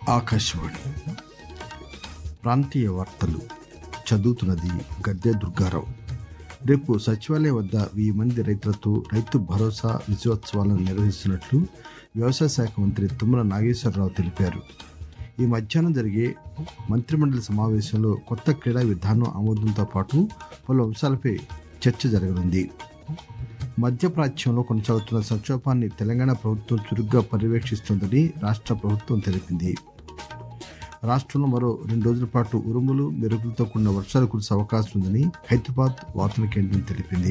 ఆకాశవాణి ప్రాంతీయ వార్తలు చదువుతున్నది గద్దె దుర్గారావు రేపు సచివాలయం వద్ద వెయ్యి మంది రైతులతో రైతు భరోసా విజయోత్సవాలను నిర్వహిస్తున్నట్లు వ్యవసాయ శాఖ మంత్రి తుమ్మల నాగేశ్వరరావు తెలిపారు ఈ మధ్యాహ్నం జరిగే మంత్రిమండలి సమావేశంలో కొత్త క్రీడా విధానం ఆమోదంతో పాటు పలు అంశాలపై చర్చ జరగనుంది మధ్యప్రాచ్యంలో కొనసాగుతున్న సంక్షోభాన్ని తెలంగాణ ప్రభుత్వం చురుగ్గా పర్యవేక్షిస్తోందని రాష్ట్ర ప్రభుత్వం తెలిపింది రాష్ట్రంలో మరో రెండు రోజుల పాటు ఉరుములు మెరుపులతో కూడిన వర్షాలు కురిసే అవకాశం ఉందని హైదరాబాద్ వార్తల కేంద్రం తెలిపింది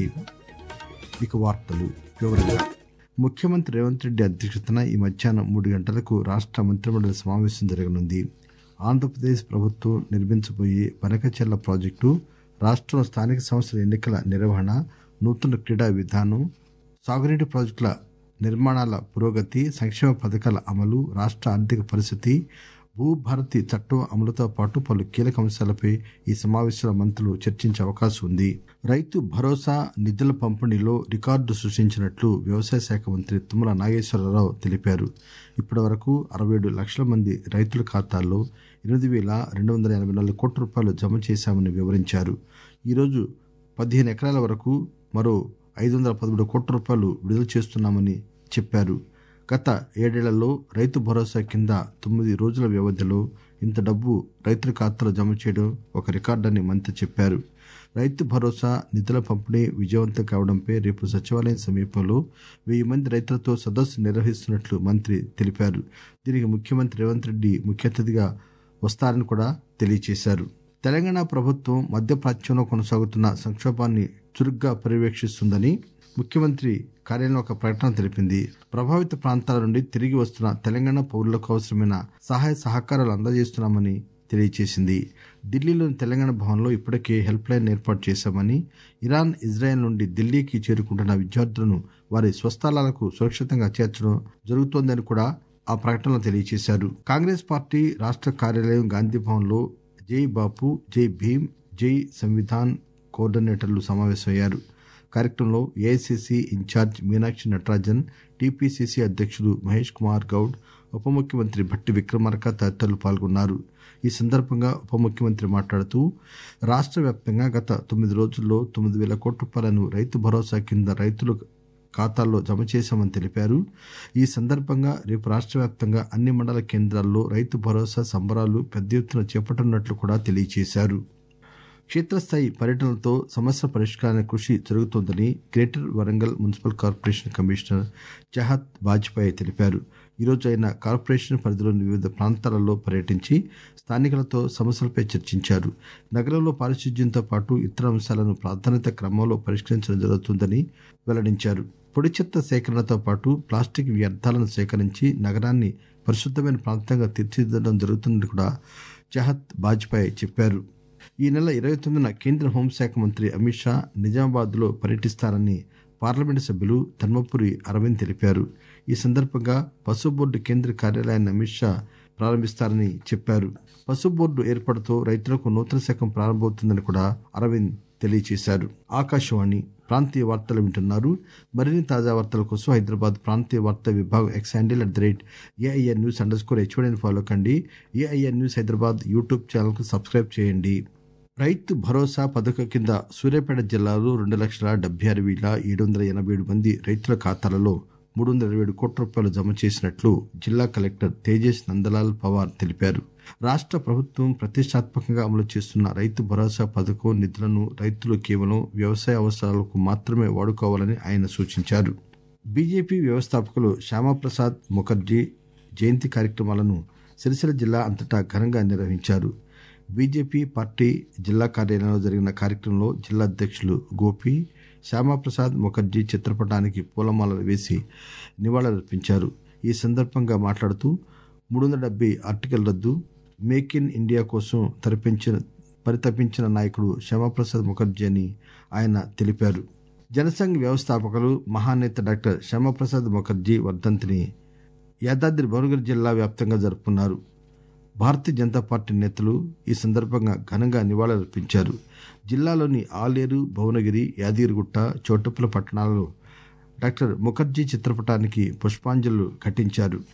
ఇక వార్తలు వివరంగా ముఖ్యమంత్రి రేవంత్ రెడ్డి అధ్యక్షతన ఈ మధ్యాహ్నం మూడు గంటలకు రాష్ట్ర మంత్రిమండలి సమావేశం జరగనుంది ఆంధ్రప్రదేశ్ ప్రభుత్వం నిర్మించబోయే బనకచెర్ల ప్రాజెక్టు రాష్ట్రంలో స్థానిక సంస్థల ఎన్నికల నిర్వహణ నూతన క్రీడా విధానం సాగునీటి ప్రాజెక్టుల నిర్మాణాల పురోగతి సంక్షేమ పథకాల అమలు రాష్ట్ర ఆర్థిక పరిస్థితి భూభారతి చట్టం అమలుతో పాటు పలు కీలక అంశాలపై ఈ సమావేశంలో మంత్రులు చర్చించే అవకాశం ఉంది రైతు భరోసా నిధుల పంపిణీలో రికార్డు సృష్టించినట్లు వ్యవసాయ శాఖ మంత్రి తుమ్మల నాగేశ్వరరావు తెలిపారు ఇప్పటి వరకు అరవై ఏడు లక్షల మంది రైతుల ఖాతాల్లో ఎనిమిది వేల రెండు వందల ఎనభై నాలుగు కోట్ల రూపాయలు జమ చేశామని వివరించారు ఈరోజు పదిహేను ఎకరాల వరకు మరో ఐదు వందల పదమూడు కోట్ల రూపాయలు విడుదల చేస్తున్నామని చెప్పారు గత ఏడేళ్లలో రైతు భరోసా కింద తొమ్మిది రోజుల వ్యవధిలో ఇంత డబ్బు రైతుల ఖాతాలో జమ చేయడం ఒక రికార్డని మంత్రి చెప్పారు రైతు భరోసా నిధుల పంపిణీ విజయవంతం కావడంపై రేపు సచివాలయం సమీపంలో వెయ్యి మంది రైతులతో సదస్సు నిర్వహిస్తున్నట్లు మంత్రి తెలిపారు దీనికి ముఖ్యమంత్రి రేవంత్ రెడ్డి ముఖ్య అతిథిగా వస్తారని కూడా తెలియజేశారు తెలంగాణ ప్రభుత్వం మధ్యప్రాచ్యంలో కొనసాగుతున్న సంక్షోభాన్ని చురుగ్గా పర్యవేక్షిస్తుందని ముఖ్యమంత్రి కార్యాలయం ఒక ప్రకటన తెలిపింది ప్రభావిత ప్రాంతాల నుండి తిరిగి వస్తున్న తెలంగాణ పౌరులకు అవసరమైన సహాయ సహకారాలు అందజేస్తున్నామని తెలియజేసింది ఢిల్లీలోని తెలంగాణ భవన్లో ఇప్పటికే హెల్ప్ లైన్ ఏర్పాటు చేశామని ఇరాన్ ఇజ్రాయెల్ నుండి ఢిల్లీకి చేరుకుంటున్న విద్యార్థులను వారి స్వస్థలాలకు సురక్షితంగా చేర్చడం జరుగుతోందని కూడా ఆ ప్రకటనలో తెలియజేశారు కాంగ్రెస్ పార్టీ రాష్ట్ర కార్యాలయం గాంధీ భవన్లో జై బాపు జై భీమ్ జై సంవిధాన్ కోఆర్డినేటర్లు సమావేశమయ్యారు కార్యక్రమంలో AICC in charge Meenakshi Natarajan TPCC అధ్యక్షుడు మహేష్ కుమార్ గౌడ్ ఉప ముఖ్యమంత్రి భట్టి విక్రమార్క తదితరులు పాల్గొన్నారు ఈ సందర్భంగా ఉప ముఖ్యమంత్రి మాట్లాడుతూ రాష్ట్ర వ్యాప్తంగా గత తొమ్మిది రోజుల్లో తొమ్మిది వేల కోట్ల రూపాయలను రైతు భరోసా కింద రైతులు ఖాతాల్లో జమ చేశామని తెలిపారు ఈ సందర్భంగా రేపు రాష్ట్ర వ్యాప్తంగా అన్ని మండల కేంద్రాల్లో రైతు భరోసా సంబరాలు పెద్ద ఎత్తున చేపట్టనున్నట్లు కూడా తెలియజేశారు క్షేత్రస్థాయి పర్యటనలతో సమస్యల పరిష్కారానికి కృషి జరుగుతోందని greater Warangal municipal corporation commissioner Chahat Bajpai తెలిపారు ఈరోజు ఆయన కార్పొరేషన్ పరిధిలోని వివిధ ప్రాంతాలలో పర్యటించి స్థానికులతో సమస్యలపై చర్చించారు నగరంలో పారిశుద్ధ్యంతో పాటు ఇతర అంశాలను ప్రాధాన్యత క్రమంలో పరిష్కరించడం జరుగుతుందని వెల్లడించారు పొడి చెత్త సేకరణతో పాటు ప్లాస్టిక్ వ్యర్థాలను సేకరించి నగరాన్ని పరిశుద్ధమైన ప్రాంతంగా తీర్చిదిద్దడం జరుగుతుందని కూడా జహత్ వాజ్పేయి చెప్పారు ఈ నెల ఇరవై తొమ్మిదిన కేంద్ర హోంశాఖ మంత్రి అమిత్ షా నిజామాబాద్ లో పర్యటిస్తారని పార్లమెంటు సభ్యులు ధర్మపురి అరవింద్ తెలిపారు ఈ సందర్భంగా పశు బోర్డు కేంద్ర కార్యాలయాన్ని అమిత్ షా ప్రారంభిస్తారని చెప్పారు పశు బోర్డు ఏర్పాటుతో రైతులకు నూతన శకం ప్రారంభమవుతుందని కూడా అరవింద్ తెలియజేశారు ఆకాశవాణి ప్రాంతీయ వార్తలు వింటున్నారు మరిన్ని తాజా వార్తల కోసం హైదరాబాద్ ప్రాంతీయ వార్తా విభాగం X handle at the rate AIR news underscore స్కోర్ హెచ్ఓడిని ఫాలో కండి ఏఐఆర్ న్యూస్ హైదరాబాద్ యూట్యూబ్ ఛానల్కు సబ్స్క్రైబ్ చేయండి రైతు భరోసా పథకం కింద సూర్యాపేట జిల్లాలో రెండు లక్షల డెబ్బై ఆరు వేల ఏడు వందల ఎనభై ఏడు మంది రైతుల ఖాతాలలో మూడు వందల ఇరవై ఏడు కోట్ల రూపాయలు జమ చేసినట్లు జిల్లా కలెక్టర్ తేజస్ నందలాల్ పవార్ తెలిపారు రాష్ట్ర ప్రభుత్వం ప్రతిష్టాత్మకంగా అమలు చేస్తున్న రైతు భరోసా పథకం నిధులను రైతులు కేవలం వ్యవసాయ అవసరాలకు మాత్రమే వాడుకోవాలని ఆయన సూచించారు బీజేపీ వ్యవస్థాపకులు శ్యామాప్రసాద్ ముఖర్జీ జయంతి కార్యక్రమాలను సిరిసిల్ల జిల్లా అంతటా ఘనంగా నిర్వహించారు బీజేపీ పార్టీ జిల్లా కార్యాలయంలో జరిగిన కార్యక్రమంలో జిల్లా అధ్యక్షులు గోపి శ్యామాప్రసాద్ ముఖర్జీ చిత్రపటానికి పూలమాలలు వేసి నివాళులర్పించారు ఈ సందర్భంగా మాట్లాడుతూ మూడు వందల డెబ్బై ఆర్టికల్ రద్దు మేక్ ఇన్ ఇండియా కోసం తరపించిన పరితపించిన నాయకుడు శ్యామాప్రసాద్ ముఖర్జీ అని ఆయన తెలిపారు జనసంఘ్ వ్యవస్థాపకులు మహానేత డాక్టర్ శ్యామాప్రసాద్ ముఖర్జీ వర్ధంతిని యాదాద్రి భువనగిరి జిల్లా వ్యాప్తంగా జరుపుకున్నారు భారతీయ జనతా పార్టీ నేతలు ఈ సందర్భంగా ఘనంగా నివాళులర్పించారు జిల్లాలోని ఆలేరు భువనగిరి యాదగిరిగుట్ట చోటుప్పల పట్టణాలలో డాక్టర్ ముఖర్జీ చిత్రపటానికి పుష్పాంజలు ఘటించారు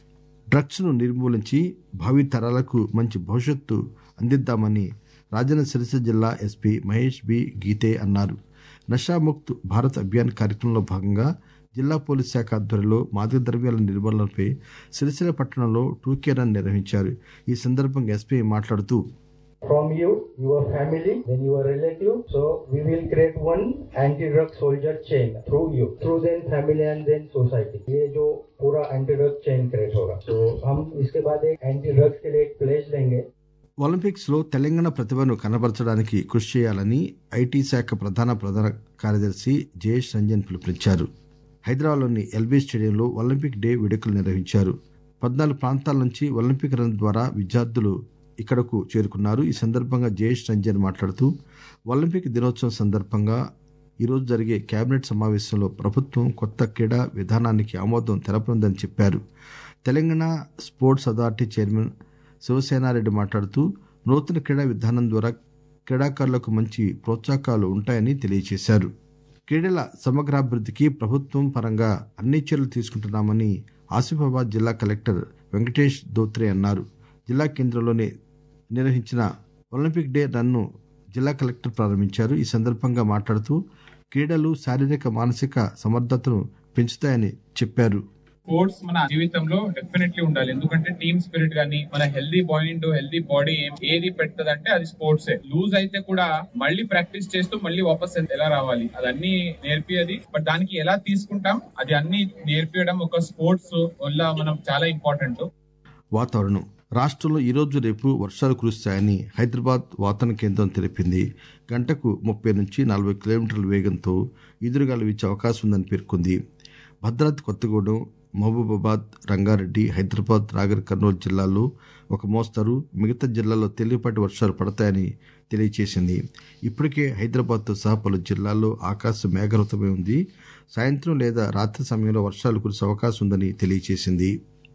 డ్రగ్స్ ను నిర్మూలించి భావి తరాలకు మంచి భవిష్యత్తు అందిద్దామని రాజన్న సిరిసిల్ల జిల్లా ఎస్పీ మహేష్ బి గీతే అన్నారు నషాముక్త్ భారత్ అభియాన్ కార్యక్రమంలో భాగంగా జిల్లా పోలీస్ శాఖ ఆధ్వర్యంలో మాదక ద్రవ్యాల నిర్మూలనపై సిరిసిల్ల పట్టణంలో టూకే రన్ నిర్వహించారు ఈ సందర్భంగా ఎస్పీ మాట్లాడుతూ from you, your family, then your relative. So we will create one anti-drug soldier chain through you, through then family and then society. ये जो पूरा एंटी ड्रग चेन क्रिएट होगा तो हम इसके बाद एक एंटी ड्रग्स के लिए एक प्लेज लेंगे ఒలింపిక్స్ లో తెలంగాణ ప్రతిభను కనబరచడానికి కృషి చేయాలని ఐటీ శాఖ ప్రధాన ప్రధాన కార్యదర్శి జయేష్ రంజన్ పిలుపునిచ్చారు హైదరాబాద్లోని ఎల్బీ స్టేడియంలో ఒలింపిక్ డే వేడుకలు నిర్వహించారు పద్నాలుగు ప్రాంతాల నుంచి ఒలింపిక్ రన్ ద్వారా విద్యార్థులు ఇక్కడకు చేరుకున్నారు ఈ సందర్భంగా జయేష్ రంజన్ మాట్లాడుతూ ఒలింపిక్ దినోత్సవం సందర్భంగా ఈరోజు జరిగే కేబినెట్ సమావేశంలో ప్రభుత్వం కొత్త క్రీడా విధానానికి ఆమోదం తెలపనుందని చెప్పారు Telangana sports authority chairman Sivasena Reddy మాట్లాడుతూ నూతన క్రీడా విధానం ద్వారా క్రీడాకారులకు మంచి ప్రోత్సాహకాలు ఉంటాయని తెలియజేశారు క్రీడల సమగ్రాభివృద్ధికి ప్రభుత్వం పరంగా అన్ని చర్యలు తీసుకుంటున్నామని ఆసిఫాబాద్ జిల్లా కలెక్టర్ వెంకటేష్ దోత్రే అన్నారు జిల్లా కేంద్రంలోని నిర్వహించిన ఒలింపిక్ డే రన్ను జిల్లా కలెక్టర్ ప్రారంభించారు ఈ సందర్భంగా మాట్లాడుతూ క్రీడలు శారీరక మానసిక సమర్థతను పెంచుతాయని చెప్పారు స్పోర్ట్స్ మన జీవితంలో డెఫినెట్లీ ఉండాలి ఎందుకంటే టీమ్ స్పిరిట్ గానీ మన హెల్దీ మైండ్ హెల్దీ బాడీ ఏది పెట్టదంటే అది స్పోర్ట్స్ లూజ్ అయితే కూడా మళ్ళీ ప్రాక్టీస్ చేస్తూ మళ్ళీ వాపస్ ఎలా రావాలి అదన్నీ నేర్పియది బట్ దానికి ఎలా తీసుకుంటాం అది అన్ని నేర్పియడం ఒక స్పోర్ట్స్ వల్ల మనం చాలా ఇంపార్టెంట్ వాతావరణం రాష్ట్రంలో ఈరోజు రేపు వర్షాలు కురుస్తాయని హైదరాబాద్ వాతావరణ కేంద్రం తెలిపింది గంటకు ముప్పై నుంచి నలభై కిలోమీటర్ల వేగంతో ఎదురుగాలు వీచే అవకాశం ఉందని పేర్కొంది భద్రాద్రి కొత్తగూడెం మహబూబాబాద్ రంగారెడ్డి హైదరాబాద్ నాగర్ కర్నూలు జిల్లాల్లో ఒక మోస్తరు మిగతా జిల్లాల్లో తేలికపాటి వర్షాలు పడతాయని తెలియజేసింది ఇప్పటికే హైదరాబాద్తో సహా పలు జిల్లాల్లో ఆకాశం మేఘావృతమై ఉంది సాయంత్రం లేదా రాత్రి సమయంలో వర్షాలు కురిసే అవకాశం ఉందని తెలియజేసింది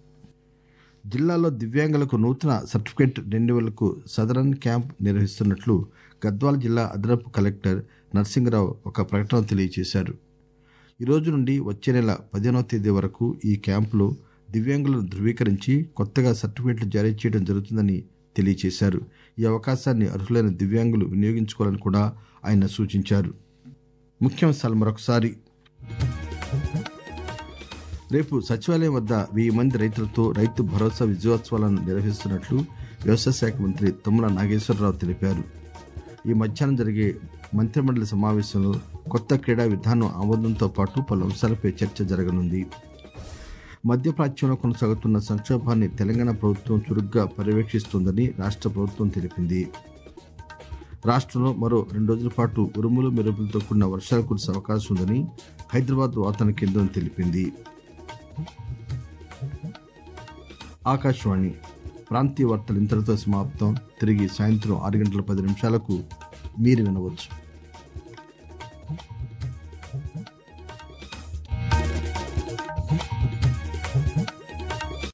జిల్లాలో దివ్యాంగులకు నూతన సర్టిఫికేట్ రెన్యువల్కు సదరన్ క్యాంప్ నిర్వహిస్తున్నట్లు గద్వాల జిల్లా అదనపు కలెక్టర్ నర్సింగరావు ఒక ప్రకటన తెలియజేశారు ఈ రోజు నుండి వచ్చే నెల పదిహేనవ తేదీ వరకు ఈ క్యాంపులో దివ్యాంగులను ధృవీకరించి కొత్తగా సర్టిఫికేట్లు జారీ చేయడం జరుగుతుందని తెలియజేశారు ఈ అవకాశాన్ని అర్హులైన దివ్యాంగులు వినియోగించుకోవాలని కూడా ఆయన సూచించారు ముఖ్యాంశాలు మరొకసారి రేపు సచివాలయం వద్ద వెయ్యి మంది రైతులతో రైతు భరోసా విజయోత్సవాలను నిర్వహిస్తున్నట్లు వ్యవసాయ శాఖ మంత్రి తుమ్మల నాగేశ్వరరావు తెలిపారు ఈ మధ్యాహ్నం జరిగే మంత్రిమండలి సమావేశంలో కొత్త క్రీడా విధానం ఆమోదంతో పాటు పలు అంశాలపై చర్చ జరగనుంది మధ్యప్రాచ్యంలో కొనసాగుతున్న సంక్షోభాన్ని తెలంగాణ ప్రభుత్వం చురుగ్గా పర్యవేక్షిస్తోందని రాష్ట్ర ప్రభుత్వం తెలిపింది రాష్ట్రంలో మరో రెండు రోజుల పాటు ఉరుములు మెరుపులతో కూడిన వర్షాలు కురిసే అవకాశం ఉందని హైదరాబాద్ వాతావరణ కేంద్రం తెలిపింది ఆకాశవాణి ప్రాంతీయ వార్తలు ఇంతటితో సమాప్తం తిరిగి సాయంత్రం ఆరు గంటల పది నిమిషాలకు మీరు వినవచ్చు